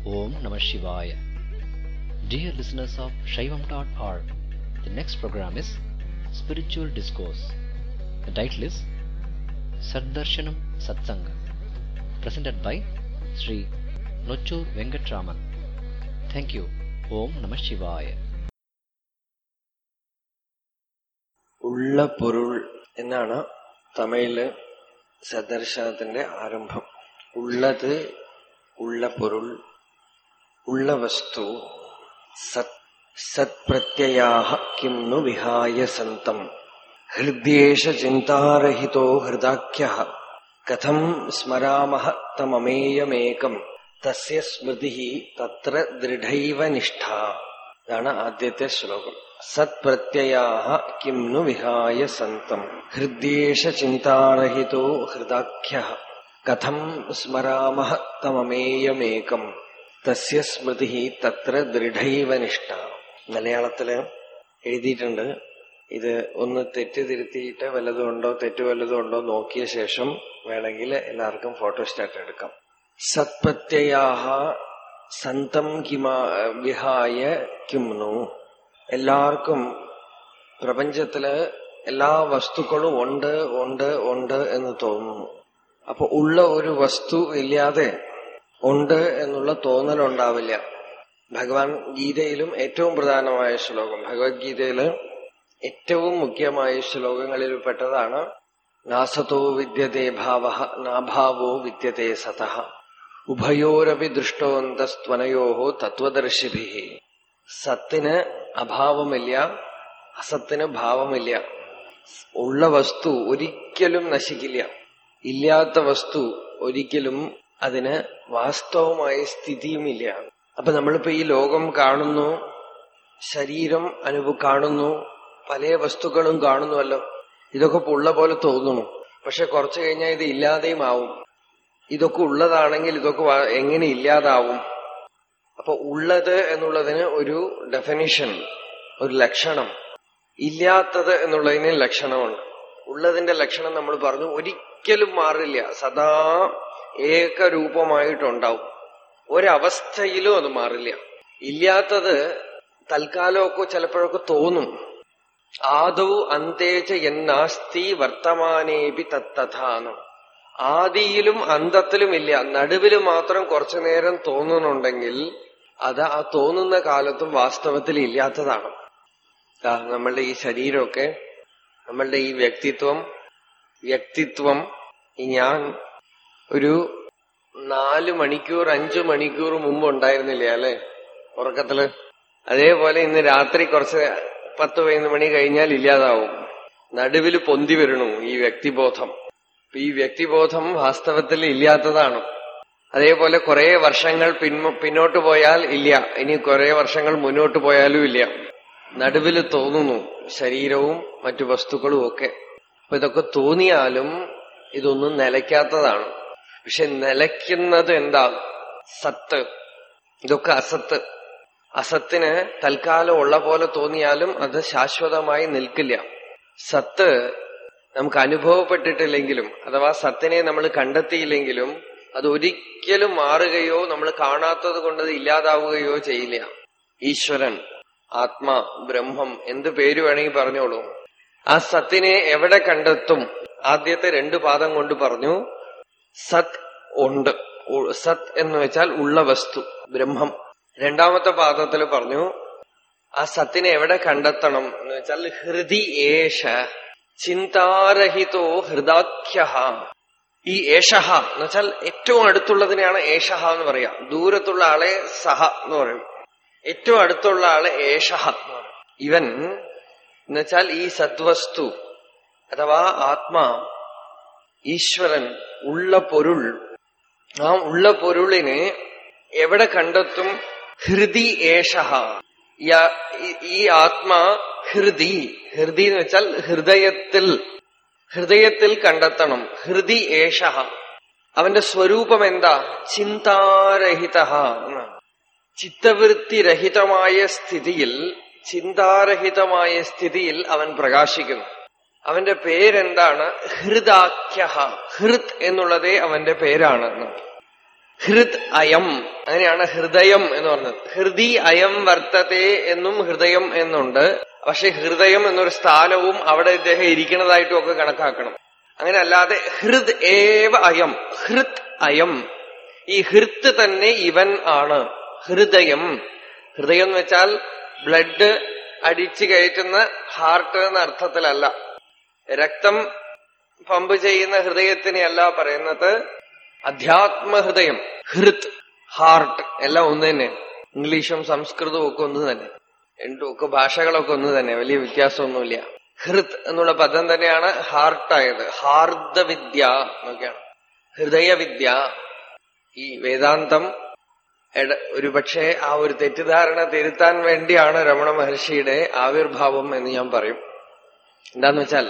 Om Namah Shivaya. Dear listeners of Shaivam.org, the next program is Spiritual Discourse. The title is Saddarshanam Satsanga, presented by Sri Nochur Venkatraman. Thank you. Om Namah Shivaya. ഉള്ള പൊരുൾ എന്നാണ് തമിഴില് സദർശനത്തിന്റെ ആരംഭം ഉള്ളത് ഉള്ള പൊരുൾ ഉള്ള വസ്തു സത് സത്പ്രത്യയാഹ കിം നു വിഹായ സന്തം ഹൃദ്യേഷ ചിന്താരഹിതോ ഹൃദാഖ്യ കഥം സ്മരാമഹ തമമേയമേകം തസ്യ സ്മൃതി തത്ര ദൃഢൈവ നിഷ്ഠ ഇതാണ് ആദ്യത്തെ ശ്ലോകം സത്പ്രത്യയാഹ കിം നു വിഹായ സന്തം ഹൃദ്യേഷ ചിന്താരഹിതോ ഹൃദാഖ്യ കഥം സ്മരാമഹ തമമേയമേകം തസ്യ സ്മൃതി തത്ര ദൃഢൈവ നിഷ്ഠ മലയാളത്തില് എഴുതിയിട്ടുണ്ട് ഇത് ഒന്ന് തെറ്റ് തിരുത്തിയിട്ട് വല്ലതും ഉണ്ടോ തെറ്റ് വല്ലതും ഉണ്ടോ നോക്കിയ ശേഷം വേണമെങ്കിൽ എല്ലാവർക്കും ഫോട്ടോസ്റ്റാറ്റ് എടുക്കാം സത്പ്രത്യയാഹ സന്തം കിമാ വിഹായ കിംനു എല്ലാവർക്കും പ്രപഞ്ചത്തില് എല്ലാ വസ്തുക്കളും ഉണ്ട് ഉണ്ട് ഉണ്ട് എന്ന് തോന്നുന്നു അപ്പൊ ഉള്ള ഒരു വസ്തു ഇല്ലാതെ ഉണ്ട് എന്നുള്ള തോന്നലുണ്ടാവില്ല ഭഗവാൻ ഗീതയിലും ഏറ്റവും പ്രധാനമായ ശ്ലോകം ഭഗവത്ഗീതയില് ഏറ്റവും മുഖ്യമായ ശ്ലോകങ്ങളിൽ പെട്ടതാണ് നാസതോ വിദ്യത്തെ ഭാവ നാഭാവോ വിദ്യത്തെ സത ഉഭയോരപി ദൃഷ്ടോന്തസ്ത്വനയോ തത്വദർശിഭി സത്തിന് അഭാവമില്ല അസത്തിന് ഭാവമില്ല ഉള്ള വസ്തു ഒരിക്കലും നശിക്കില്ല ഇല്ലാത്ത വസ്തു ഒരിക്കലും അതിന് വാസ്തവമായ സ്ഥിതിയുമില്ല അപ്പൊ നമ്മളിപ്പോ ഈ ലോകം കാണുന്നു ശരീരം അനുഭവ കാണുന്നു പല വസ്തുക്കളും കാണുന്നുവല്ലോ ഇതൊക്കെ ഉള്ള പോലെ തോന്നുന്നു പക്ഷെ കുറച്ചു കഴിഞ്ഞാൽ ഇത് ഇല്ലാതെയും ആവും ഇതൊക്കെ ഉള്ളതാണെങ്കിൽ ഇതൊക്കെ എങ്ങനെ ഇല്ലാതാവും അപ്പൊ ഉള്ളത് എന്നുള്ളതിന് ഒരു ഡെഫിനിഷൻ ഒരു ലക്ഷണം ഇല്ലാത്തത് എന്നുള്ളതിന് ലക്ഷണമുണ്ട് ഉള്ളതിന്റെ ലക്ഷണം നമ്മൾ പറഞ്ഞു ഒരിക്കലും മാറില്ല സദാ ഏകരൂപമായിട്ടുണ്ടാവും ഒരവസ്ഥയിലും അത് മാറില്ല ഇല്ലാത്തത് തൽക്കാലമൊക്കെ ചിലപ്പോഴൊക്കെ തോന്നും ആദൗ അന്തേച്ച എന്നാസ്തി വർത്തമാനേപി തത്തഥാനം ആദിയിലും അന്തത്തിലും ഇല്ല നടുവിൽ മാത്രം കുറച്ചു നേരം തോന്നുന്നുണ്ടെങ്കിൽ അത് ആ തോന്നുന്ന കാലത്തും വാസ്തവത്തിൽ ഇല്ലാത്തതാണ് നമ്മളുടെ ഈ ശരീരമൊക്കെ നമ്മളുടെ ഈ വ്യക്തിത്വം വ്യക്തിത്വം ഈ ഞാൻ ഒരു നാല് മണിക്കൂർ അഞ്ചു മണിക്കൂർ മുമ്പ് ഉണ്ടായിരുന്നില്ല അല്ലെ ഉറക്കത്തില് അതേപോലെ ഇന്ന് രാത്രി കുറച്ച് പത്ത് പതിനൊന്ന് മണി കഴിഞ്ഞാൽ ഇല്ലാതാവും നടുവിൽ പൊന്തി വരണു ഈ വ്യക്തിബോധം ഈ വ്യക്തിബോധം വാസ്തവത്തിൽ ഇല്ലാത്തതാണ് അതേപോലെ കുറെ വർഷങ്ങൾ പിന്നോട്ട് പോയാൽ ഇല്ല ഇനി കുറെ വർഷങ്ങൾ മുന്നോട്ട് പോയാലും ഇല്ല നടുവിൽ തോന്നുന്നു ശരീരവും മറ്റു വസ്തുക്കളും ഒക്കെ അപ്പൊ ഇതൊക്കെ തോന്നിയാലും ഇതൊന്നും നിലയ്ക്കാത്തതാണ് പക്ഷെ നിലയ്ക്കുന്നത് എന്താ സത്ത് ഇതൊക്കെ അസത്ത് അസത്തിന് തൽക്കാലം ഉള്ള പോലെ തോന്നിയാലും അത് ശാശ്വതമായി നിൽക്കില്ല സത്ത് നമുക്ക് അനുഭവപ്പെട്ടിട്ടില്ലെങ്കിലും അഥവാ സത്തിനെ നമ്മൾ കണ്ടെത്തിയില്ലെങ്കിലും അത് ഒരിക്കലും മാറുകയോ നമ്മൾ കാണാത്തത് കൊണ്ട് അത് ഇല്ലാതാവുകയോ ചെയ്യില്ല ഈശ്വരൻ ആത്മാ ബ്രഹ്മം എന്ത് പേര് വേണമെങ്കിൽ പറഞ്ഞോളൂ ആ സത്തിനെ എവിടെ കണ്ടെത്തും ആദ്യത്തെ രണ്ട് പാദം കൊണ്ട് പറഞ്ഞു സത് ഉണ്ട് സത് എന്ന് വെച്ചാൽ ഉള്ള വസ്തു ബ്രഹ്മം രണ്ടാമത്തെ പാദത്തിൽ പറഞ്ഞു ആ സത്തിനെ എവിടെ കണ്ടെത്തണം എന്ന് വെച്ചാൽ ഹൃദി ഏഷ ചിന്താരഹിതോ ഹൃദാഖ്യ ഈ ഏഷഹ എന്ന് വെച്ചാൽ ഏറ്റവും അടുത്തുള്ളതിനെയാണ് ഏഷഹ എന്ന് പറയാം ദൂരത്തുള്ള ആളെ സഹ എന്ന് പറയും ഏറ്റവും അടുത്തുള്ള ആള് ഏഷഹ എന്ന് പറയും ഇവൻ എന്നുവെച്ചാൽ ഈ സദ്വസ്തു അഥവാ ആത്മാ ഈശ്വരൻ ഉള്ള പൊരുൾ ആ ഉള്ള പൊരുളിനെ എവിടെ കണ്ടെത്തും ഹൃദി ഏഷഹ ഈ ആത്മാ ഹൃദി ഹൃദി എന്ന് വെച്ചാൽ ഹൃദയത്തിൽ ഹൃദയത്തിൽ കണ്ടെത്തണം ഹൃദി ഏഷഹ അവന്റെ സ്വരൂപം എന്താ ചിന്താരഹിത എന്നാണ് ചിത്തവൃത്തിരഹിതമായ സ്ഥിതിയിൽ ചിന്താരഹിതമായ സ്ഥിതിയിൽ അവൻ പ്രകാശിക്കുന്നു അവന്റെ പേരെന്താണ് ഹൃദാഖ്യ ഹൃത് എന്നുള്ളതേ അവന്റെ പേരാണ് ഹൃദ് അയം അങ്ങനെയാണ് ഹൃദയം എന്ന് പറഞ്ഞത് ഹൃദി അയം വർത്തത്തെ എന്നും ഹൃദയം എന്നുണ്ട് പക്ഷെ ഹൃദയം എന്നൊരു സ്ഥാനവും അവിടെ ഇദ്ദേഹം ഇരിക്കുന്നതായിട്ടും ഒക്കെ കണക്കാക്കണം അങ്ങനെ അല്ലാതെ ഹൃദ് ഏവ അയം ഹൃത് അയം ഈ ഹൃത്ത് തന്നെ ഇവൻ ആണ് ഹൃദയം ഹൃദയം എന്ന് വെച്ചാൽ ബ്ലഡ് അടിച്ചു കയറ്റുന്ന ഹാർട്ട് എന്ന അർത്ഥത്തിലല്ല രക്തം പമ്പ് ചെയ്യുന്ന ഹൃദയത്തിനെയല്ല പറയുന്നത് അധ്യാത്മഹൃദയം ഹൃത് ഹാർട്ട് എല്ലാം ഒന്ന് തന്നെ ഇംഗ്ലീഷും സംസ്കൃതവും ഒക്കെ ഒന്ന് തന്നെ രണ്ടും ഒക്കെ ഭാഷകളൊക്കെ ഒന്ന് തന്നെ വലിയ വ്യത്യാസമൊന്നുമില്ല ഹൃത് എന്നുള്ള പദം തന്നെയാണ് ഹാർട്ടായത് ഹാർദവിദ്യ എന്നൊക്കെയാണ് ഹൃദയവിദ്യ ഈ വേദാന്തം ഒരുപക്ഷെ ആ ഒരു തെറ്റിദ്ധാരണ തിരുത്താൻ വേണ്ടിയാണ് രമണ മഹർഷിയുടെ ആവിർഭാവം എന്ന് ഞാൻ പറയും എന്താന്ന് വെച്ചാൽ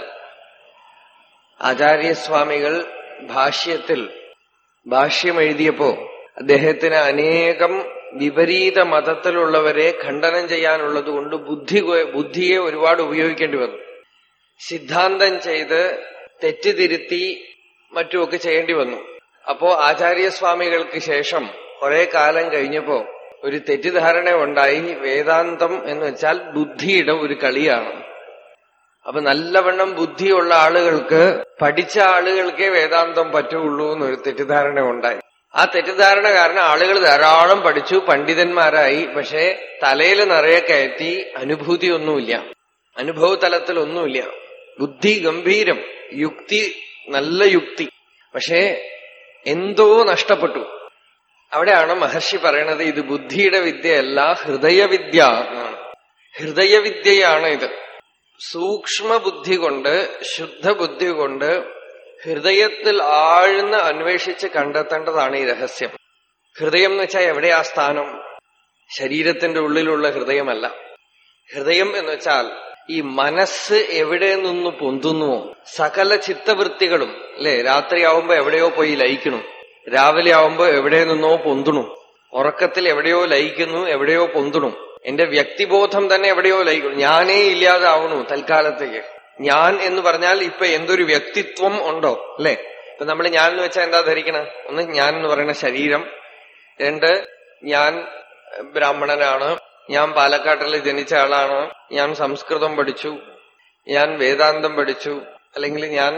ആചാര്യസ്വാമികൾ ഭാഷ്യത്തിൽ ഭാഷ്യം എഴുതിയപ്പോ അദ്ദേഹത്തിന് അനേകം വിപരീത മതത്തിലുള്ളവരെ ഖണ്ഡനം ചെയ്യാനുള്ളത് കൊണ്ട് ബുദ്ധി ബുദ്ധിയെ ഒരുപാട് ഉപയോഗിക്കേണ്ടി വന്നു സിദ്ധാന്തം ചെയ്ത് തെറ്റിതിരുത്തി മറ്റുമൊക്കെ ചെയ്യേണ്ടി വന്നു അപ്പോ ആചാര്യസ്വാമികൾക്ക് ശേഷം കുറെ കാലം കഴിഞ്ഞപ്പോ ഒരു തെറ്റിദ്ധാരണ ഉണ്ടായി വേദാന്തം എന്ന് വെച്ചാൽ ബുദ്ധിയുടെ ഒരു കളിയാണ് അപ്പൊ നല്ലവണ്ണം ബുദ്ധിയുള്ള ആളുകൾക്ക് പഠിച്ച ആളുകൾക്കേ വേദാന്തം പറ്റുള്ളൂ എന്നൊരു തെറ്റിദ്ധാരണ ഉണ്ടായി ആ തെറ്റിദ്ധാരണ കാരണം ആളുകൾ ധാരാളം പഠിച്ചു പണ്ഡിതന്മാരായി പക്ഷെ തലയിൽ നിറയെ കയറ്റി അനുഭൂതിയൊന്നുമില്ല അനുഭവ തലത്തിലൊന്നുമില്ല ബുദ്ധി ഗംഭീരം യുക്തി നല്ല യുക്തി പക്ഷേ എന്തോ നഷ്ടപ്പെട്ടു അവിടെയാണ് മഹർഷി പറയണത് ഇത് ബുദ്ധിയുടെ വിദ്യയല്ല ഹൃദയവിദ്യ എന്നാണ് ഹൃദയവിദ്യയാണ് ഇത് സൂക്ഷ്മ ബുദ്ധി കൊണ്ട് ശുദ്ധ ബുദ്ധി കൊണ്ട് ഹൃദയത്തിൽ ആഴ്ന്ന് അന്വേഷിച്ച് കണ്ടെത്തേണ്ടതാണ് ഈ രഹസ്യം ഹൃദയം എന്ന് വെച്ചാൽ എവിടെയാ സ്ഥാനം ശരീരത്തിന്റെ ഉള്ളിലുള്ള ഹൃദയമല്ല ഹൃദയം എന്ന് വെച്ചാൽ ഈ മനസ്സ് എവിടെ നിന്ന് പൊന്തുന്നുവോ സകല ചിത്തവൃത്തികളും അല്ലെ രാത്രിയാവുമ്പോ എവിടെയോ പോയി ലയിക്കണു രാവിലെ ആവുമ്പോ എവിടെ നിന്നോ പൊന്തുണു ഉറക്കത്തിൽ എവിടെയോ ലയിക്കുന്നു എവിടെയോ പൊന്തുണു എന്റെ വ്യക്തിബോധം തന്നെ എവിടെയോ ലയിക്കുന്നു ഞാനേ ഇല്ലാതാവണു തൽക്കാലത്തേക്ക് ഞാൻ എന്ന് പറഞ്ഞാൽ ഇപ്പൊ എന്തൊരു വ്യക്തിത്വം ഉണ്ടോ അല്ലെ ഇപ്പൊ നമ്മൾ ഞാൻ എന്ന് വെച്ചാൽ എന്താ ധരിക്കണം ഒന്ന് ഞാൻ എന്ന് പറയുന്ന ശരീരം രണ്ട് ഞാൻ ബ്രാഹ്മണനാണ് ഞാൻ പാലക്കാട്ടിൽ ജനിച്ച ആളാണ് ഞാൻ സംസ്കൃതം പഠിച്ചു ഞാൻ വേദാന്തം പഠിച്ചു അല്ലെങ്കിൽ ഞാൻ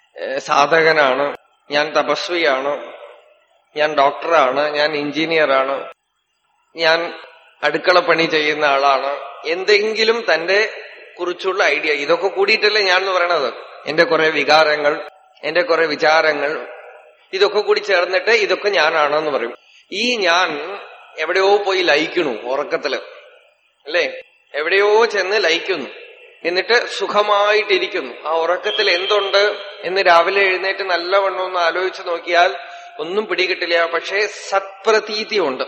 സാധകനാണ് ഞാൻ തപസ്വിയാണ് ഞാൻ ഡോക്ടറാണ് ഞാൻ എഞ്ചിനീയറാണ് ഞാൻ അടുക്കള പണി ചെയ്യുന്ന ആളാണ് എന്തെങ്കിലും തന്റെ കുറിച്ചുള്ള ഐഡിയ ഇതൊക്കെ കൂടിയിട്ടല്ലേ ഞാൻ എന്ന് പറയണത് എന്റെ കുറെ വികാരങ്ങൾ എന്റെ കുറെ വിചാരങ്ങൾ ഇതൊക്കെ കൂടി ചേർന്നിട്ട് ഇതൊക്കെ ഞാനാണെന്ന് പറയും ഈ ഞാൻ എവിടെയോ പോയി ലയിക്കണു ഉറക്കത്തില് അല്ലേ എവിടെയോ ചെന്ന് ലയിക്കുന്നു എന്നിട്ട് സുഖമായിട്ടിരിക്കുന്നു ആ ഉറക്കത്തിൽ എന്തുണ്ട് എന്ന് രാവിലെ എഴുന്നേറ്റ് നല്ലവണ്ണം ഒന്ന് ആലോചിച്ച് നോക്കിയാൽ ഒന്നും പിടികിട്ടില്ല പക്ഷേ സത്പ്രതീതി ഉണ്ട്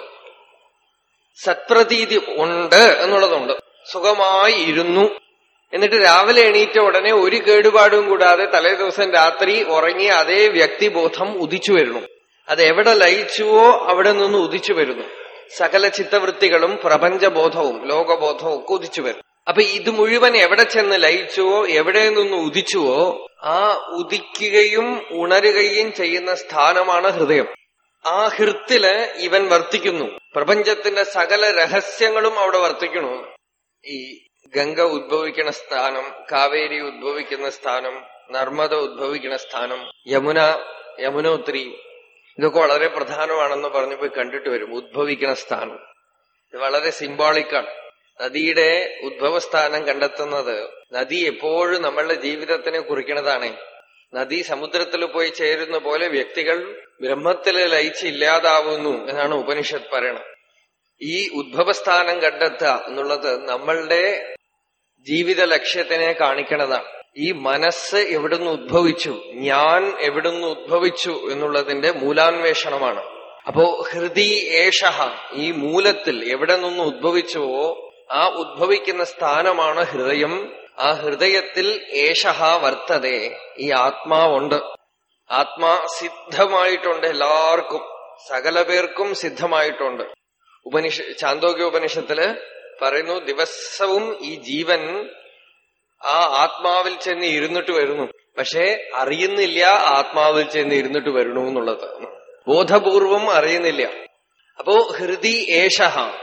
സത്പ്രതീതി ഉണ്ട് എന്നുള്ളതുണ്ട് സുഖമായി ഇരുന്നു എന്നിട്ട് രാവിലെ എണീറ്റ ഉടനെ ഒരു കേടുപാടും കൂടാതെ തലേ ദിവസം രാത്രി ഉറങ്ങിയ അതേ വ്യക്തിബോധം ഉദിച്ചു വരുന്നു അത് എവിടെ ലയിച്ചുവോ അവിടെ നിന്ന് ഉദിച്ചു വരുന്നു സകല ചിത്തവൃത്തികളും പ്രപഞ്ചബോധവും ലോകബോധവും ഒക്കെ ഉദിച്ചു വരും അപ്പൊ ഇത് മുഴുവൻ എവിടെ ചെന്ന് ലയിച്ചുവോ എവിടെ നിന്ന് ഉദിച്ചുവോ ആ ഉദിക്കുകയും ഉണരുകയും ചെയ്യുന്ന സ്ഥാനമാണ് ഹൃദയം ആ ഹൃത്തില് ഇവൻ വർത്തിക്കുന്നു പ്രപഞ്ചത്തിന്റെ സകല രഹസ്യങ്ങളും അവിടെ വർത്തിക്കണു ഈ ഗംഗ ഉദ്ഭവിക്കുന്ന സ്ഥാനം കാവേരി ഉദ്ഭവിക്കുന്ന സ്ഥാനം നർമ്മദ ഉദ്ഭവിക്കുന്ന സ്ഥാനം യമുന യമുനോത്രി ഇതൊക്കെ വളരെ പ്രധാനമാണെന്ന് പറഞ്ഞു പോയി കണ്ടിട്ട് വരും ഉദ്ഭവിക്കുന്ന സ്ഥാനം ഇത് വളരെ സിംബോളിക്കാണ് നദിയുടെ ഉദ്ഭവസ്ഥാനം കണ്ടെത്തുന്നത് നദി എപ്പോഴും നമ്മളുടെ ജീവിതത്തിനെ കുറിക്കണതാണ് നദി സമുദ്രത്തിൽ പോയി ചേരുന്ന പോലെ വ്യക്തികൾ ബ്രഹ്മത്തിൽ ലയിച്ച് ഇല്ലാതാവുന്നു എന്നാണ് ഉപനിഷത്ത് പറയണത് ഈ ഉദ്ഭവസ്ഥാനം കണ്ടെത്തുക എന്നുള്ളത് നമ്മളുടെ ജീവിത ലക്ഷ്യത്തിനെ കാണിക്കണതാണ് ഈ മനസ്സ് എവിടുന്ന് ഉദ്ഭവിച്ചു ഞാൻ എവിടുന്ന് ഉദ്ഭവിച്ചു എന്നുള്ളതിന്റെ മൂലാന്വേഷണമാണ് അപ്പോ ഹൃദി ഏഷഹ ഈ മൂലത്തിൽ എവിടെ നിന്ന് ഉദ്ഭവിച്ചുവോ ആ ഉദ്ഭവിക്കുന്ന സ്ഥാനമാണ് ഹൃദയം ആ ഹൃദയത്തിൽ ഏഷഹ വർത്തതേ ഈ ആത്മാവുണ്ട് ആത്മാ സിദ്ധമായിട്ടുണ്ട് എല്ലാവർക്കും സകല പേർക്കും സിദ്ധമായിട്ടുണ്ട് ഉപനിഷ ചാന്തോക്യ ഉപനിഷത്തില് പറയുന്നു ദിവസവും ഈ ജീവൻ ആ ആത്മാവിൽ ചെന്ന് ഇരുന്നിട്ട് വരുന്നു പക്ഷെ അറിയുന്നില്ല ആത്മാവിൽ ചെന്ന് ഇരുന്നിട്ട് വരണു എന്നുള്ളത് ബോധപൂർവം അറിയുന്നില്ല അപ്പോ ഹൃദി ഏഷ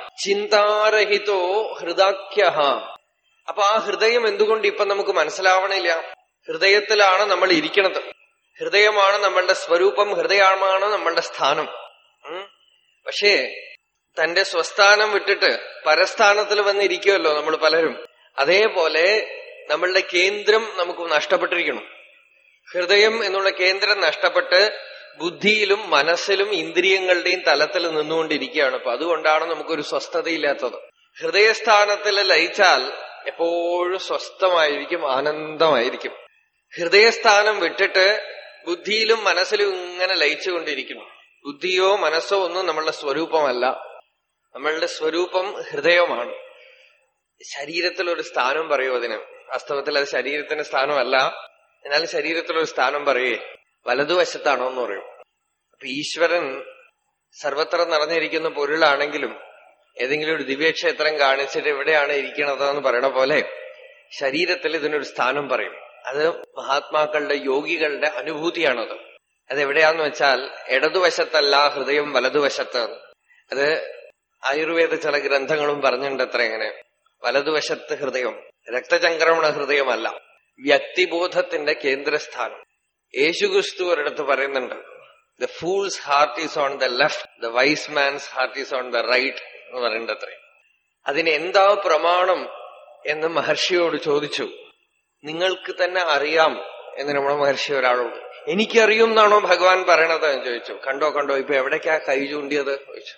ചിന്താരഹിതോ ഹൃദാഖ്യ അപ്പൊ ആ ഹൃദയം എന്തുകൊണ്ട് ഇപ്പൊ നമുക്ക് മനസ്സിലാവണില്ല ഹൃദയത്തിലാണ് നമ്മൾ ഇരിക്കണത് ഹൃദയമാണ് നമ്മളുടെ സ്വരൂപം ഹൃദയമാണ് നമ്മളുടെ സ്ഥാനം ഉം. പക്ഷേ തന്റെ സ്വസ്ഥാനം വിട്ടിട്ട് പരസ്ഥാനത്തിൽ വന്നിരിക്കുമല്ലോ നമ്മൾ പലരും അതേപോലെ നമ്മളുടെ കേന്ദ്രം നമുക്ക് നഷ്ടപ്പെട്ടിരിക്കണം ഹൃദയം എന്നുള്ള കേന്ദ്രം നഷ്ടപ്പെട്ട് ബുദ്ധിയിലും മനസ്സിലും ഇന്ദ്രിയങ്ങളുടെയും തലത്തിൽ നിന്നുകൊണ്ടിരിക്കുകയാണ് അപ്പൊ അതുകൊണ്ടാണ് നമുക്കൊരു സ്വസ്ഥതയില്ലാത്തത് ഹൃദയസ്ഥാനത്തിൽ ലയിച്ചാൽ എപ്പോഴും സ്വസ്ഥമായിരിക്കും ആനന്ദമായിരിക്കും ഹൃദയസ്ഥാനം വിട്ടിട്ട് ബുദ്ധിയിലും മനസ്സിലും ഇങ്ങനെ ലയിച്ചുകൊണ്ടിരിക്കുന്നു ബുദ്ധിയോ മനസ്സോ ഒന്നും നമ്മളുടെ സ്വരൂപമല്ല നമ്മളുടെ സ്വരൂപം ഹൃദയമാണ് ശരീരത്തിൽ ഒരു സ്ഥാനം പറയൂ അതിന് വാസ്തവത്തിൽ അത് ശരീരത്തിന്റെ സ്ഥാനമല്ല എന്നാൽ ശരീരത്തിൽ ഒരു സ്ഥാനം പറയേ വലതുവശത്താണോ എന്ന് പറയും അപ്പൊ ഈശ്വരൻ സർവത്ര നിറഞ്ഞിരിക്കുന്ന പൊരുളാണെങ്കിലും ഏതെങ്കിലും ഒരു ദിവ്യക്ഷേത്രം കാണിച്ചിട്ട് എവിടെയാണ് ഇരിക്കണത് എന്ന് പറയണ പോലെ ശരീരത്തിൽ ഇതിനൊരു സ്ഥാനം പറയും അത് മഹാത്മാക്കളുടെ യോഗികളുടെ അനുഭൂതിയാണത് അതെവിടെയാന്ന് വെച്ചാൽ ഇടതുവശത്തല്ല ഹൃദയം വലതുവശത്ത് അത് ആയുർവേദ ചില ഗ്രന്ഥങ്ങളും പറഞ്ഞിട്ടുണ്ട് അത്ര എങ്ങനെ വലതുവശത്ത് ഹൃദയം രക്തചംക്രമണ ഹൃദയമല്ല വ്യക്തിബോധത്തിന്റെ കേന്ദ്രസ്ഥാനം യേശുക്രിസ്തു ഒരിടത്ത് പറയുന്നുണ്ട് the fool's heart is on the left the wise man's heart is on the right എന്ന് പറയുന്നത് അത്രേ അതിന് എന്താ പ്രമാണം എന്ന് മഹർഷിയോട് ചോദിച്ചു നിങ്ങൾക്ക് തന്നെ അറിയാം എന്ന് നമ്മുടെ മഹർഷി ഒരാളോട് എനിക്കറിയും എന്നാണോ ഭഗവാൻ പറയണത് എന്ന് ചോദിച്ചു കണ്ടോ കണ്ടോ ഇപ്പൊ എവിടേക്കാ കൈ ചൂണ്ടിയത് ചോദിച്ചു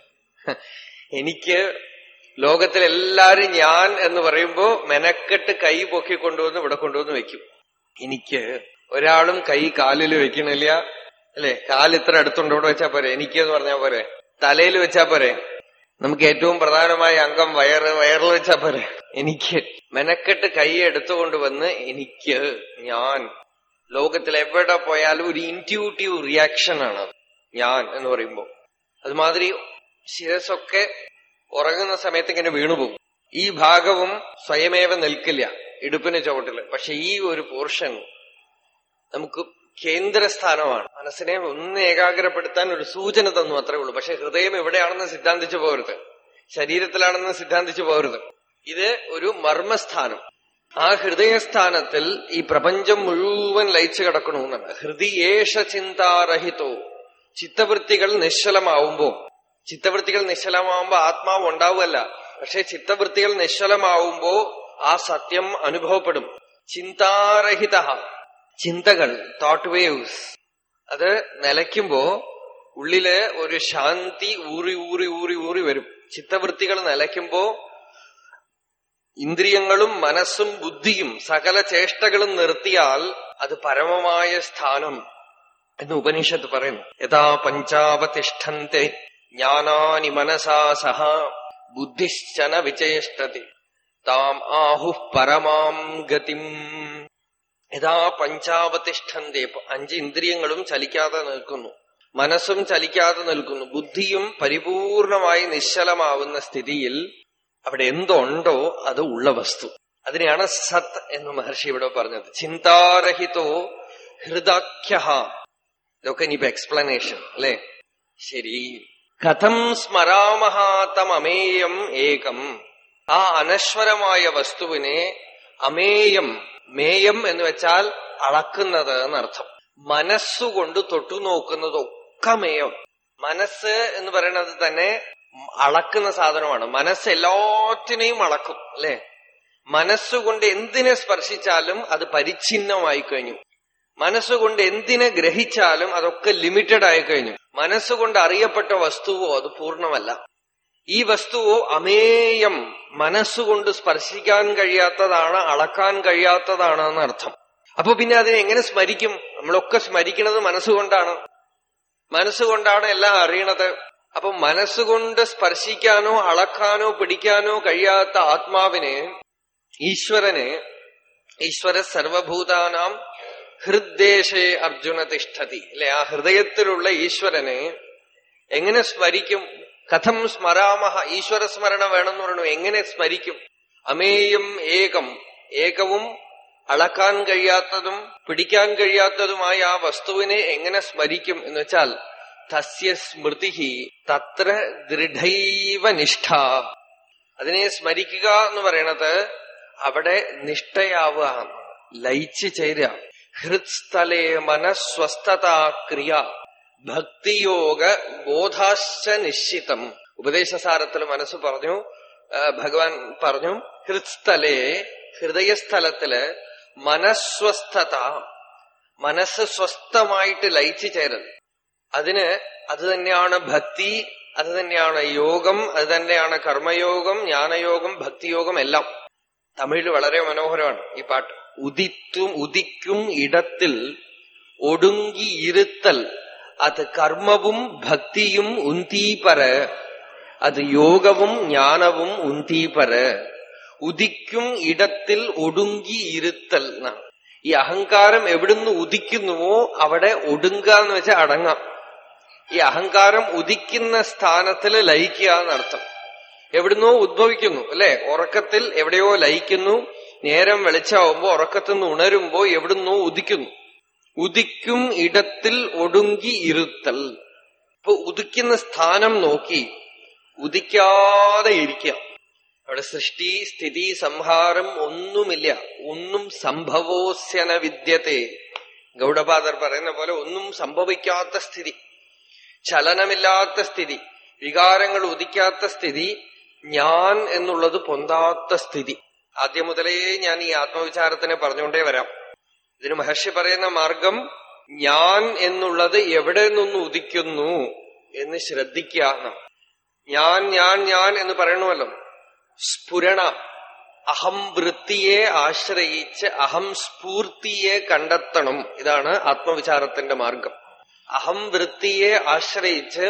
എനിക്ക് ലോകത്തിലെല്ലാരും ഞാൻ എന്ന് പറയുമ്പോ മെനക്കെട്ട് കൈ പൊക്കി കൊണ്ടുവന്ന് ഇവിടെ കൊണ്ടുവന്ന് വെക്കും എനിക്ക് ഒരാളും കൈ കാലിൽ വെക്കണില്ല അല്ലെ കാല് ഇത്ര അടുത്തുണ്ട് ഇവിടെ വെച്ചാ പോരെ എനിക്ക് എന്ന് പറഞ്ഞാ പോരെ തലയിൽ വെച്ചാ പോരെ നമുക്ക് ഏറ്റവും പ്രധാനമായ അംഗം വയറ് വയറിൽ വെച്ചാ പോരെ എനിക്ക് മെനക്കെട്ട് കൈ എടുത്തുകൊണ്ടുവന്ന് എനിക്ക് ഞാൻ ലോകത്തിൽ എവിടെ പോയാലും ഒരു ഇൻറ്റ്യൂട്ടീവ് റിയാക്ഷൻ ആണ് അത് ഞാൻ എന്ന് പറയുമ്പോ അതുമാതിരി ശിരസൊക്കെ ഉറങ്ങുന്ന സമയത്ത് ഇങ്ങനെ വീണുപോകും ഈ ഭാഗവും സ്വയമേവ നിൽക്കില്ല ഇടുപ്പിന് ചുവട്ടില് പക്ഷെ ഈ ഒരു പോർഷൻ നമുക്ക് കേന്ദ്രസ്ഥാനമാണ് മനസ്സിനെ ഒന്ന് ഏകാഗ്രപ്പെടുത്താൻ ഒരു സൂചന തന്നു അത്രേ ഉള്ളൂ പക്ഷെ ഹൃദയം എവിടെയാണെന്ന് സിദ്ധാന്തിച്ചു പോകരുത് ശരീരത്തിലാണെന്ന് സിദ്ധാന്തിച്ചു പോകരുത് ഇത് ഒരു മർമ്മസ്ഥാനം ആ ഹൃദയസ്ഥാനത്തിൽ ഈ പ്രപഞ്ചം മുഴുവൻ ലയിച്ചു കിടക്കണമെന്നാണ് ഹൃദയേഷ ചിന്താരഹിതോ ചിത്തവൃത്തികൾ നിശ്ചലമാവുമ്പോ ചിത്തവൃത്തികൾ നിശ്ചലമാവുമ്പോ ആത്മാവ് ഉണ്ടാവുമല്ല പക്ഷെ ചിത്തവൃത്തികൾ നിശ്ചലമാവുമ്പോ ആ സത്യം അനുഭവപ്പെടും ചിന്താരഹിത ചിന്തകൾ തോട്ട് വേവ്സ് അത് നിലയ്ക്കുമ്പോ ഉള്ളില് ഒരു ശാന്തി ഊറി ഊറി ഊറി ഊറി വരും ചിത്തവൃത്തികൾ നിലയ്ക്കുമ്പോ ഇന്ദ്രിയങ്ങളും മനസ്സും ബുദ്ധിയും സകല ചേഷ്ടകളും നിർത്തിയാൽ അത് പരമമായ സ്ഥാനം എന്ന് ഉപനിഷത്ത് പറയുന്നു യഥാ പഞ്ചാവതിഷ്ഠന്തെ ജ്ഞാനാനി മനസാ സഹ ബുദ്ധിശ്ചന വിചേഷ്ടതി താം ആഹുഃ പരമാം ഗതിം യഥാ പഞ്ചാവതിഷ്ഠന്തെ അഞ്ച് ഇന്ദ്രിയങ്ങളും ചലിക്കാതെ നിൽക്കുന്നു മനസ്സും ചലിക്കാതെ നിൽക്കുന്നു ബുദ്ധിയും പരിപൂർണമായി നിശ്ചലമാവുന്ന സ്ഥിതിയിൽ അവിടെ എന്തുണ്ടോ അത് ഉള്ള വസ്തു അതിനെയാണ് സത് എന്ന് മഹർഷി ഇവിടെ പറഞ്ഞത് ചിന്താരഹിതോ ഹൃദാഖ്യ ഇതൊക്കെ ഇനിയിപ്പോ എക്സ്പ്ലനേഷൻ അല്ലെ ശരി കഥം സ്മരാമഹാതമേയം ഏകം ആ അനശ്വരമായ വസ്തുവിനെ അമേയം മേയം എന്ന് വെച്ചാൽ അളക്കുന്നത് എന്നർത്ഥം മനസ്സുകൊണ്ട് തൊട്ടു നോക്കുന്നതൊക്കെ മേയം മനസ്സ് എന്ന് പറയുന്നത് തന്നെ അളക്കുന്ന സാധനമാണ് മനസ്സ് എല്ലാത്തിനെയും അളക്കും അല്ലെ മനസ്സുകൊണ്ട് എന്തിനെ സ്പർശിച്ചാലും അത് പരിച്ഛിന്നമായി കഴിഞ്ഞു മനസ്സുകൊണ്ട് എന്തിനെ ഗ്രഹിച്ചാലും അതൊക്കെ ലിമിറ്റഡ് ആയി കഴിഞ്ഞു മനസ്സുകൊണ്ട് അറിയപ്പെട്ട വസ്തുവോ അത് പൂർണ്ണമല്ല ഈ വസ്തുവോ അമേയം മനസ്സുകൊണ്ട് സ്പർശിക്കാൻ കഴിയാത്തതാണ് അളക്കാൻ കഴിയാത്തതാണ് എന്നർത്ഥം അപ്പൊ പിന്നെ അതിനെ എങ്ങനെ സ്മരിക്കും നമ്മളൊക്കെ സ്മരിക്കുന്നത് മനസ്സുകൊണ്ടാണ് മനസ്സുകൊണ്ടാണ് എല്ലാം അറിയണത് അപ്പൊ മനസ്സുകൊണ്ട് സ്പർശിക്കാനോ അളക്കാനോ പിടിക്കാനോ കഴിയാത്ത ആത്മാവിനെ ഈശ്വരനെ ഈശ്വര സർവഭൂതാനാം ഹൃദ്ദേശേ അർജുന തിഷ്ഠതി അല്ലെ ആ ഹൃദയത്തിലുള്ള ഈശ്വരനെ എങ്ങനെ സ്മരിക്കും കഥം സ്മരാമഹ ഈശ്വര സ്മരണ വേണമെന്ന് പറയണു എങ്ങനെ സ്മരിക്കും അമേയം ഏകം ഏകവും അളക്കാൻ കഴിയാത്തതും പിടിക്കാൻ കഴിയാത്തതുമായ ആ വസ്തുവിനെ എങ്ങനെ സ്മരിക്കും എന്ന് വെച്ചാൽ തസ്യ സ്മൃതി തത്ര ദൃഢൈവ നിഷ്ഠ അതിനെ സ്മരിക്കുക എന്ന് പറയണത് അവിടെ നിഷ്ഠയാവുക ലയിച്ചു ചേരുക ഹൃത്സ്ഥലേ മനസ്വസ്ഥതാ ക്രിയ ഭക്തിയോഗ ബോധാശ്ച നിശ്ചിതം ഉപദേശസാരത്തിൽ മനസ്സ് പറഞ്ഞു ആ, ഭഗവാൻ പറഞ്ഞു ഹൃത്സ്ഥലേ ഹൃദയസ്ഥലത്തില് മനസ്വസ്ഥത മനസ്സ് സ്വസ്ഥമായിട്ട് ലയിച്ചു ചേരൽ അതിന് അത് തന്നെയാണ് ഭക്തി അത് തന്നെയാണ് യോഗം അത് തന്നെയാണ് കർമ്മയോഗം ജ്ഞാനയോഗം ഭക്തിയോഗം എല്ലാം തമിഴിൽ വളരെ മനോഹരമാണ് ഈ പാട്ട് ഉദിത്തും ഉദിക്കും ഇടത്തിൽ ഒടുങ്ങി ഇരുത്തൽ അത് കർമ്മവും ഭക്തിയും ഉന്തീപര അത് യോഗവും ജ്ഞാനവും ഉന്തീപര ഉദിക്കും ഇടത്തിൽ ഒടുങ്ങി ഇരുത്തൽ എന്നാണ് ഈ അഹങ്കാരം എവിടുന്ന് ഉദിക്കുന്നുവോ അവിടെ ഒടുങ്ങുക എന്ന് വെച്ചാൽ അടങ്ങാം ഈ അഹങ്കാരം ഉദിക്കുന്ന സ്ഥാനത്തിൽ ലയിക്കുക എന്നർത്ഥം എവിടുന്നോ ഉദ്ഭവിക്കുന്നു അല്ലെ ഉറക്കത്തിൽ എവിടെയോ ലയിക്കുന്നു നേരം വെളിച്ചാവുമ്പോ ഉറക്കത്തിൽ നിന്ന് ഉണരുമ്പോ എവിടുന്നോ ഉദിക്കുന്നു ഉദിക്കും ഇടത്തിൽ ഒടുങ്ങി ഇരുത്തൽ ഇപ്പൊ ഉദിക്കുന്ന സ്ഥാനം നോക്കി ഉദിക്കാതെ ഇരിക്കുക അവിടെ സൃഷ്ടി സ്ഥിതി സംഹാരം ഒന്നുമില്ല ഒന്നും സംഭവോസ്യന വിദ്യത്തെ ഗൗഡപാദർ പറയുന്ന പോലെ ഒന്നും സംഭവിക്കാത്ത സ്ഥിതി ചലനമില്ലാത്ത സ്ഥിതി വികാരങ്ങൾ ഉദിക്കാത്ത സ്ഥിതി ഞാൻ എന്നുള്ളത് പൊന്താത്ത സ്ഥിതി ആദ്യം മുതലേ ഞാൻ ഈ ആത്മവിചാരത്തിനെ പറഞ്ഞുകൊണ്ടേ വരാം ഇതിന് മഹർഷി പറയുന്ന മാർഗം ഞാൻ എന്നുള്ളത് എവിടെ നിന്ന് ഉദിക്കുന്നു എന്ന് ശ്രദ്ധിക്കുക എന്നാണ്. ഞാൻ ഞാൻ ഞാൻ എന്ന് പറയണമല്ലോ സ്ഫുരണ അഹം വൃത്തിയെ ആശ്രയിച്ച് അഹം സ്ഫൂർത്തിയെ കണ്ടെത്തണം ഇതാണ് ആത്മവിചാരത്തിന്റെ മാർഗം അഹം വൃത്തിയെ ആശ്രയിച്ച്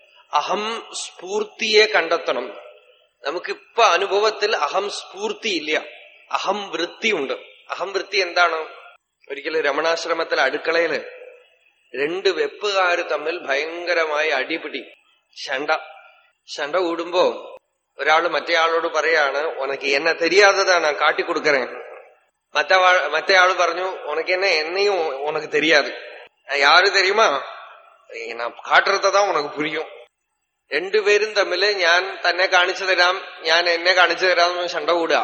അഹം സ്ഫൂർത്തിയെ കണ്ടെത്തണം നമുക്കിപ്പൊ അനുഭവത്തിൽ അഹം സ്ഫൂർത്തിയില്ല അഹം വൃത്തിയുണ്ട് അഹം വൃത്തി എന്താണ് ഒരിക്കലും രമണാശ്രമത്തിൽ അടുക്കളയില് രണ്ട് വെപ്പുകാര് തമ്മിൽ ഭയങ്കരമായ അടിപിടി ശണ്ട ശണ്ട കൂടുമ്പോ ഒരാള് മറ്റേയാളോട് പറയാണ് ഉനക്ക് എന്നെ തെരിയാതെ ഞാൻ കാട്ടിക്കൊടുക്കറേൻ മറ്റേ മറ്റേയാള് പറഞ്ഞു ഉനക്ക് എന്നെ എന്നെയും ഉനക്ക് தெரியாது யாரு தெரியுமா நான் காட்டுறதுதான் உனக்கு புரியும் രണ്ടുപേരും തമ്മില് ഞാൻ തന്നെ കാണിച്ചു തരാം ഞാൻ എന്നെ കാണിച്ചു തരാം ശണ്ട കൂടുക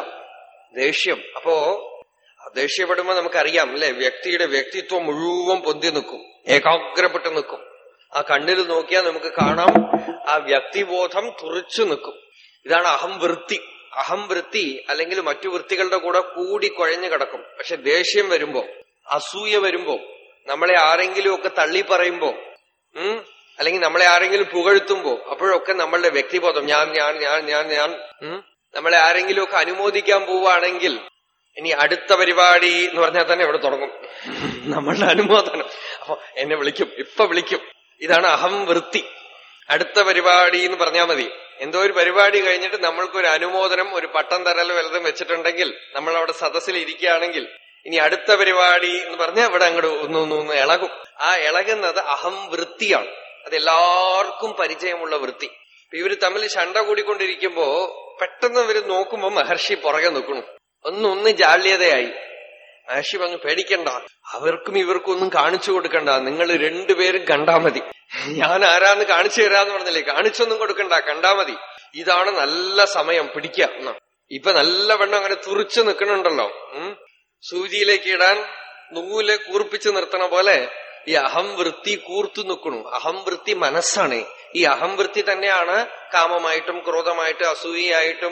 ദേഷ്യം അപ്പോ ദേഷ്യപ്പെടുമ്പോ നമുക്കറിയാം അല്ലെ വ്യക്തിയുടെ വ്യക്തിത്വം മുഴുവൻ പൊന്തി നിൽക്കും ഏകാഗ്രപ്പെട്ട് നിൽക്കും ആ കണ്ണിൽ നോക്കിയാൽ നമുക്ക് കാണാം ആ വ്യക്തിബോധം തുറച്ചു നിൽക്കും ഇതാണ് അഹംവൃത്തി അഹംവൃത്തി അല്ലെങ്കിൽ മറ്റു വൃത്തികളുടെ കൂടെ കൂടി കുഴഞ്ഞു കിടക്കും പക്ഷെ ദേഷ്യം വരുമ്പോ അസൂയ വരുമ്പോ നമ്മളെ ആരെങ്കിലും ഒക്കെ തള്ളി പറയുമ്പോ ഉം അല്ലെങ്കിൽ നമ്മളെ ആരെങ്കിലും പുകഴ്ത്തുമ്പോ അപ്പോഴൊക്കെ നമ്മളുടെ വ്യക്തിബോധം ഞാൻ ഞാൻ ഞാൻ ഞാൻ ഞാൻ ഉം നമ്മളെ ആരെങ്കിലും ഒക്കെ അനുമോദിക്കാൻ പോവുകയാണെങ്കിൽ ഇനി അടുത്ത പരിപാടി എന്ന് പറഞ്ഞാൽ തന്നെ ഇവിടെ തുടങ്ങും നമ്മളുടെ അനുമോദനം അപ്പൊ എന്നെ വിളിക്കും ഇപ്പൊ വിളിക്കും ഇതാണ് അഹം വൃത്തി അടുത്ത പരിപാടി എന്ന് പറഞ്ഞാൽ മതി എന്തോ ഒരു പരിപാടി കഴിഞ്ഞിട്ട് നമ്മൾക്കൊരു അനുമോദനം ഒരു പട്ടം തരൽ വലുതും വെച്ചിട്ടുണ്ടെങ്കിൽ നമ്മൾ അവിടെ സദസ്സിൽ ഇരിക്കുകയാണെങ്കിൽ ഇനി അടുത്ത പരിപാടി എന്ന് പറഞ്ഞാൽ ഇവിടെ അങ്ങോട്ട് ഒന്ന് ഒന്ന് ഒന്ന് ഇളകും ആ ഇളകുന്നത് അഹം വൃത്തിയാണ് അത് എല്ലാവർക്കും പരിചയമുള്ള വൃത്തി ഇപ്പൊ ഇവര് തമ്മിൽ ശണ്ട കൂടിക്കൊണ്ടിരിക്കുമ്പോ പെട്ടെന്ന് ഇവര് നോക്കുമ്പോ മഹർഷി പുറകെ നിൽക്കണു ഒന്നൊന്ന് ജാള്യതയായി മഹർഷി പറഞ്ഞു പേടിക്കണ്ട അവർക്കും ഇവർക്കും ഒന്നും കാണിച്ചു കൊടുക്കണ്ട നിങ്ങൾ രണ്ടുപേരും കണ്ടാ മതി ഞാൻ ആരാന്ന് കാണിച്ചു തരാന്ന് പറഞ്ഞില്ലേ കാണിച്ചൊന്നും കൊടുക്കണ്ട കണ്ടാ മതി ഇതാണ് നല്ല സമയം പിടിക്കുക എന്നാ ഇപ്പൊ നല്ല വെണ്ണം അങ്ങനെ തുറിച്ചു നിൽക്കണുണ്ടല്ലോ ഉം സൂചിയിലേക്ക് ഇടാൻ നൂല് കൂർപ്പിച്ചു നിർത്തണ പോലെ ഈ അഹംവൃത്തി കൂർത്തു നിൽക്കണു അഹംവൃത്തി മനസ്സാണ് ഈ അഹംവൃത്തി തന്നെയാണ് കാമമായിട്ടും ക്രോധമായിട്ടും അസൂയയായിട്ടും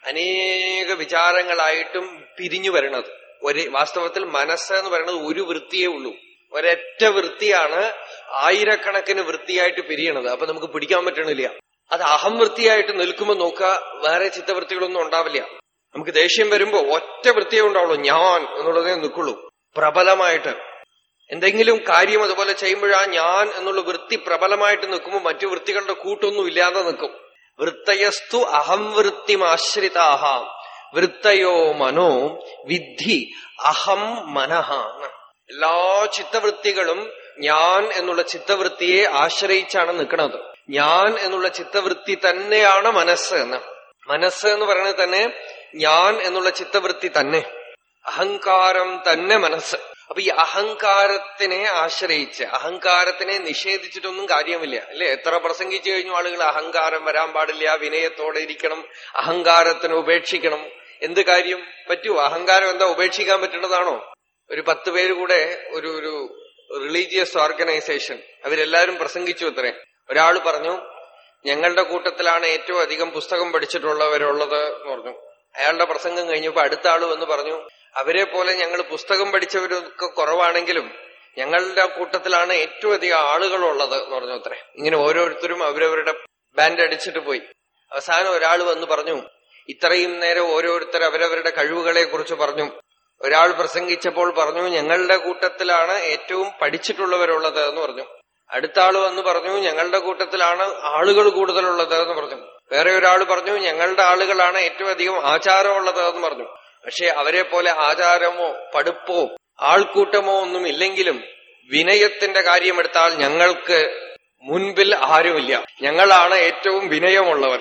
അനേക വിചാരങ്ങളായിട്ടും പിരിഞ്ഞു വരണത് ഒരു വാസ്തവത്തിൽ മനസ്സ് എന്ന് പറയുന്നത് ഒരു വൃത്തിയേ ഉള്ളൂ ഒരൊറ്റ വൃത്തിയാണ് ആയിരക്കണക്കിന് വൃത്തിയായിട്ട് പിരിയണത് അപ്പൊ നമുക്ക് പിടിക്കാൻ പറ്റണില്ല അത് അഹം വൃത്തിയായിട്ട് നിൽക്കുമ്പോ നോക്കുക വേറെ ചിത്തവൃത്തികളൊന്നും ഉണ്ടാവില്ല നമുക്ക് ദേഷ്യം വരുമ്പോ ഒറ്റ വൃത്തിയേ ഉണ്ടാവുള്ളൂ ഞാൻ എന്നുള്ളതേ നിൽക്കുള്ളൂ പ്രബലമായിട്ട് എന്തെങ്കിലും കാര്യം അതുപോലെ ചെയ്യുമ്പോഴാ ഞാൻ എന്നുള്ള വൃത്തി പ്രബലമായിട്ട് നിൽക്കുമ്പോൾ മറ്റു വൃത്തികളുടെ കൂട്ടൊന്നും ഇല്ലാതെ നിൽക്കും വൃത്തയസ്തു അഹം വൃത്തിമാശ്രിതാഹ വൃത്തയോ മനോ വിദ്ധി അഹം മനഃ എല്ലാ ചിത്തവൃത്തികളും ഞാൻ എന്നുള്ള ചിത്തവൃത്തിയെ ആശ്രയിച്ചാണ് നിൽക്കുന്നത് ഞാൻ എന്നുള്ള ചിത്തവൃത്തി തന്നെയാണ് മനസ്സ് എന്ന് മനസ്സ് എന്ന് പറയുന്നത് തന്നെ ഞാൻ എന്നുള്ള ചിത്തവൃത്തി തന്നെ അഹങ്കാരം തന്നെ മനസ്സ് അപ്പൊ ഈ അഹങ്കാരത്തിനെ ആശ്രയിച്ച് അഹങ്കാരത്തിനെ നിഷേധിച്ചിട്ടൊന്നും കാര്യമില്ല അല്ലെ എത്ര പ്രസംഗിച്ചു കഴിഞ്ഞു ആളുകൾ അഹങ്കാരം വരാൻ പാടില്ല വിനയത്തോടെ ഇരിക്കണം അഹങ്കാരത്തിന് ഉപേക്ഷിക്കണം എന്ത് കാര്യം പറ്റൂ അഹങ്കാരം എന്താ ഉപേക്ഷിക്കാൻ പറ്റുന്നതാണോ ഒരു പത്ത് പേര് കൂടെ ഒരു ഒരു റിലീജിയസ് ഓർഗനൈസേഷൻ അവരെല്ലാരും പ്രസംഗിച്ചു അത്രേ ഒരാൾ പറഞ്ഞു ഞങ്ങളുടെ കൂട്ടത്തിലാണ് ഏറ്റവും അധികം പുസ്തകം പഠിച്ചിട്ടുള്ളവരുള്ളത് എന്ന് പറഞ്ഞു അയാളുടെ പ്രസംഗം കഴിഞ്ഞപ്പോ അടുത്ത ആള് വന്ന് പറഞ്ഞു അവരെ പോലെ ഞങ്ങൾ പുസ്തകം പഠിച്ചവരൊക്കെ കുറവാണെങ്കിലും ഞങ്ങളുടെ കൂട്ടത്തിലാണ് ഏറ്റവും അധികം ആളുകളുള്ളത് എന്ന് പറഞ്ഞു അത്രേ ഇങ്ങനെ ഓരോരുത്തരും അവരവരുടെ ബാൻഡ് അടിച്ചിട്ട് പോയി അവസാനം ഒരാൾ വന്ന് പറഞ്ഞു ഇത്രയും നേരം ഓരോരുത്തർ അവരവരുടെ കഴിവുകളെ കുറിച്ച് പറഞ്ഞു ഒരാൾ പ്രസംഗിച്ചപ്പോൾ പറഞ്ഞു ഞങ്ങളുടെ കൂട്ടത്തിലാണ് ഏറ്റവും പഠിച്ചിട്ടുള്ളവരുള്ളത് എന്ന് പറഞ്ഞു അടുത്ത ആള് വന്ന് പറഞ്ഞു ഞങ്ങളുടെ കൂട്ടത്തിലാണ് ആളുകൾ കൂടുതലുള്ളത് എന്ന് പറഞ്ഞു വേറെ ഒരാൾ പറഞ്ഞു ഞങ്ങളുടെ ആളുകളാണ് ഏറ്റവും അധികം ആചാരമുള്ളത് എന്ന് പറഞ്ഞു പക്ഷെ അവരെ പോലെ ആചാരമോ പഠിപ്പോ ആൾക്കൂട്ടമോ ഒന്നും ഇല്ലെങ്കിലും വിനയത്തിന്റെ കാര്യമെടുത്താൽ ഞങ്ങൾക്ക് മുൻപിൽ ആരുമില്ല ഞങ്ങളാണ് ഏറ്റവും വിനയമുള്ളവർ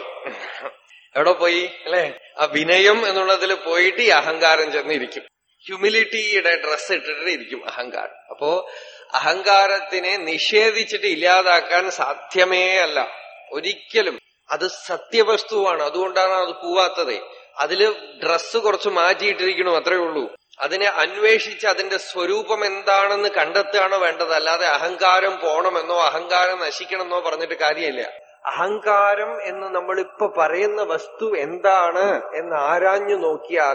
എവിടെ പോയി അല്ലെ ആ വിനയം എന്നുള്ളതിൽ പോയിട്ട് ഈ അഹങ്കാരം ചെന്നിരിക്കും ഹ്യൂമിലിറ്റിയുടെ ഡ്രസ് ഇട്ടിട്ട് ഇരിക്കും അഹങ്കാരം അപ്പോ അഹങ്കാരത്തിനെ നിഷേധിച്ചിട്ട് ഇല്ലാതാക്കാൻ സാധ്യമേ അല്ല ഒരിക്കലും അത് സത്യവസ്തുവാണ് അതുകൊണ്ടാണ് അത് പോവാത്തത് അതില് ഡ്രസ്സ് കുറച്ച് മാറ്റിയിട്ടിരിക്കണം അത്രേ ഉള്ളൂ അതിനെ അന്വേഷിച്ച് അതിന്റെ സ്വരൂപം എന്താണെന്ന് കണ്ടെത്തുകയാണോ വേണ്ടത് അല്ലാതെ അഹങ്കാരം പോണമെന്നോ അഹങ്കാരം നശിക്കണമെന്നോ പറഞ്ഞിട്ട് കാര്യമില്ല അഹങ്കാരം എന്ന് നമ്മളിപ്പോ പറയുന്ന വസ്തു എന്താണ് എന്ന് ആരാഞ്ഞു നോക്കിയാൽ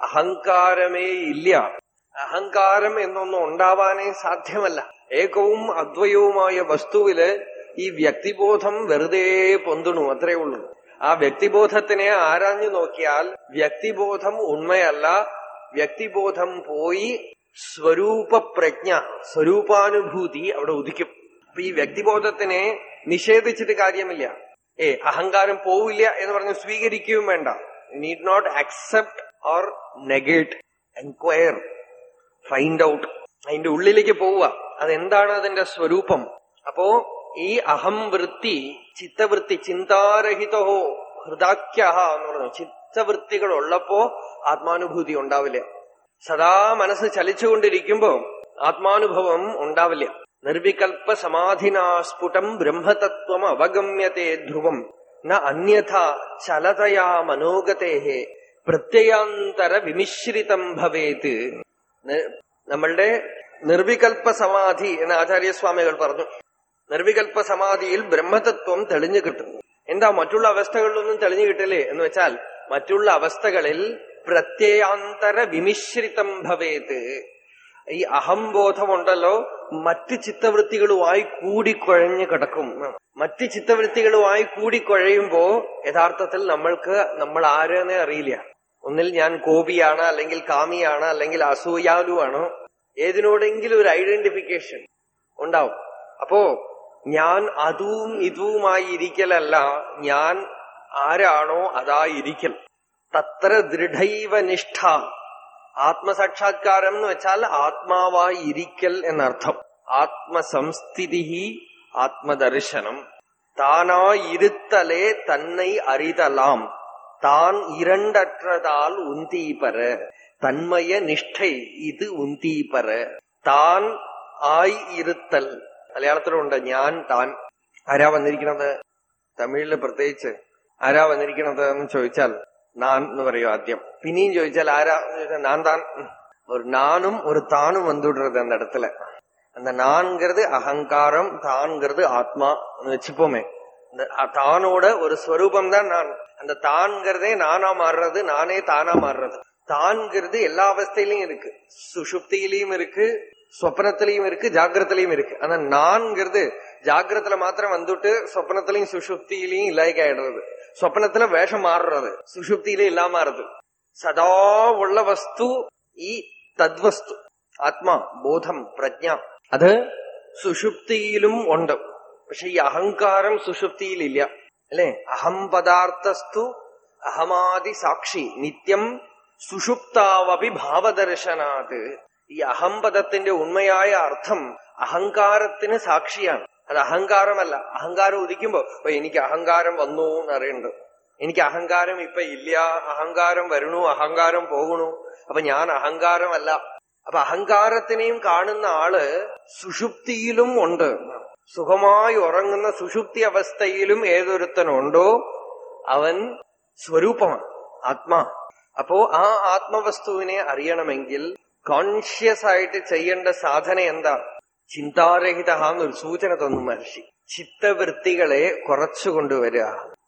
അഹങ്കാരമേ ഇല്ല അഹങ്കാരം എന്നൊന്നും ഉണ്ടാവാനേ സാധ്യമല്ല ഏകവും അദ്വയവുമായ വസ്തുവില് ഈ വ്യക്തിബോധം വെറുതെ പൊന്തുണു അത്രേ ഉള്ളൂ ആ വ്യക്തിബോധത്തിനെ ആരാഞ്ഞു നോക്കിയാൽ വ്യക്തിബോധം ഉണ്മയല്ല വ്യക്തിബോധം പോയി സ്വരൂപ പ്രജ്ഞ സ്വരൂപാനുഭൂതി അവിടെ ഉദിക്കും അപ്പൊ ഈ വ്യക്തിബോധത്തിനെ നിഷേധിച്ചിട്ട് കാര്യമില്ല ഏ അഹങ്കാരം പോവില്ല എന്ന് പറഞ്ഞ് സ്വീകരിക്കുകയും വേണ്ട need not accept or negate enquire find out അതിന്റെ ഉള്ളിലേക്ക് പോവുക അതെന്താണ് അതിന്റെ സ്വരൂപം അപ്പോ ഈ അഹം വൃത്തി ചിത്തവൃത്തി ചിന്താരഹിതോ ഹൃദാഖ്യ എന്ന് പറഞ്ഞു ചിത്തവൃത്തികൾ ഉള്ളപ്പോ ആത്മാനുഭൂതി ഉണ്ടാവില്ല സദാ മനസ്സ് ചലിച്ചുകൊണ്ടിരിക്കുമ്പോ ആത്മാനുഭവം ഉണ്ടാവില്ല നിർവികൽപ്പ സമാധിനാ സ്ഫുടം ബ്രഹ്മതത്വം അവഗമ്യത്തെ ധ്രുവം ന അന്യഥ ചലതയാ മനോഗതേ പ്രത്യയാന്തര വിമിശ്രിതം ഭവേത് നമ്മളുടെ നിർവികൽപ്പ സമാധി എന്ന് ആചാര്യസ്വാമികൾ പറഞ്ഞു നിർവികൽപ്പ സമാധിയിൽ ബ്രഹ്മതത്വം തെളിഞ്ഞു കിട്ടും എന്താ മറ്റുള്ള അവസ്ഥകളിലൊന്നും തെളിഞ്ഞു കിട്ടില്ലേ എന്ന് വെച്ചാൽ മറ്റുള്ള അവസ്ഥകളിൽ പ്രത്യയാന്തര വിമിശ്രിതം ഭവേത് ഈ അഹംബോധമുണ്ടല്ലോ മറ്റ് ചിത്തവൃത്തികളുമായി കൂടിക്കുഴഞ്ഞു കിടക്കും മറ്റ് ചിത്തവൃത്തികളുമായി കൂടിക്കുഴയുമ്പോ യഥാർത്ഥത്തിൽ നമ്മൾക്ക് നമ്മൾ ആരെന്നെ അറിയില്ല ഒന്നിൽ ഞാൻ കോപിയാണ് അല്ലെങ്കിൽ കാമിയാണ് അല്ലെങ്കിൽ അസൂയാലുവാണ് ഏതിനോടെങ്കിലും ഒരു ഐഡന്റിഫിക്കേഷൻ ഉണ്ടാവും അപ്പോ ഞാൻ അതും ഇതുമായി ഇരിക്കലല്ല ഞാൻ ആരാണോ അതായിരിക്കൽ തത്ര ദൃഢൈവ നിഷ്ഠ ആത്മസാക്ഷാത്കാരം എന്ന് വെച്ചാൽ ആത്മാവായി ഇരിക്കൽ എന്നർത്ഥം ആത്മസംസ്ഥിതി ആത്മദർശനം താനായിരുത്തലേ തന്നൈ അറിതലാം താൻ ഇരണ്ടற்றതാൽ ഉന്തീപര തന്മയ നിഷ്ഠை ഇത് ഉന്തീപര താൻ ആയി ഇരുത്തൽ മലയാളത്തിലുണ്ട് ഞാൻ താൻ ആരാ വന്നിരിക്കണത് തമിഴില് പ്രത്യേകിച്ച് ആരാ വന്നിരിക്കണത് എന്ന് ചോദിച്ചാൽ நான் എന്ന് പറയും ആദ്യം പിന്നെയും ചോദിച്ചാൽ ആരാ എന്ന് ചോദിച്ചാൽ நான் தான் ஒரு நானும் ஒரு தானும் வந்துடுறது அந்த இடத்துல அந்த நான்கிறது அகங்காரம் தான்கிறது ஆத்மா வச்சுப்போமே இந்த தானோட ஒரு ஸ்வரூபம் தான் நான் அந்த தான்கிறதே நானா மாறுறது நானே தானா மாறுறது தான்கிறது எல்லா அவஸ்தையிலையும் இருக்கு சுஷுப்தியிலையும் இருக்கு സ്വപ്നത്തിலையும் இருக்கு ஜாகிரத்திலையும் இருக்கு ஆனா நான்கிறது ஜாகிரத்துல மாத்திரம் வந்துட்டு സ്വപ്നത്തിலையும் சுஷுப்தியிலையும் இல்லாய்க்கு ஆயிடுறது സ്വപ്നത്തിലെ വേഷം മാറുന്നത് സുഷുപ്തിയിലെ ഇല്ലാമ മാറുന്നത് സദാ ഉള്ള വസ്തു ഈ തദ്വസ്തു ആത്മാ ബോധം പ്രജ്ഞ അത് സുഷുപ്തിയിലും ഉണ്ട് പക്ഷെ ഈ അഹങ്കാരം സുഷുപ്തിയിലില്ല അല്ലെ അഹം പദാർത്ഥസ്തു അഹമാദി സാക്ഷി നിത്യം സുഷുപ്താവപി ഭാവദർശനാത് ഈ അഹംപദത്തിന്റെ ഉണ്മയായ അർത്ഥം അഹങ്കാരത്തിന് സാക്ഷിയാണ് അത് അഹങ്കാരമല്ല അഹങ്കാരം ഉദിക്കുമ്പോ അപ്പൊ എനിക്ക് അഹങ്കാരം വന്നു എന്ന് അറിയുന്നുണ്ട് എനിക്ക് അഹങ്കാരം ഇപ്പൊ ഇല്ല അഹങ്കാരം വരണു അഹങ്കാരം പോകണു അപ്പൊ ഞാൻ അഹങ്കാരമല്ല അപ്പൊ അഹങ്കാരത്തിനെയും കാണുന്ന ആള് സുഷുപ്തിയിലും ഉണ്ട് സുഖമായി ഉറങ്ങുന്ന സുഷുപ്തി അവസ്ഥയിലും ഏതൊരുത്തനുണ്ടോ അവൻ സ്വരൂപമാണ് ആത്മാ അപ്പോ ആ ആത്മവസ്തുവിനെ അറിയണമെങ്കിൽ കോൺഷ്യസ് ആയിട്ട് ചെയ്യേണ്ട സാധന എന്താ ചിന്താരഹിത എന്നൊരു സൂചന തന്നു മഹർഷി ചിത്തവൃത്തികളെ കുറച്ചു കൊണ്ടുവരിക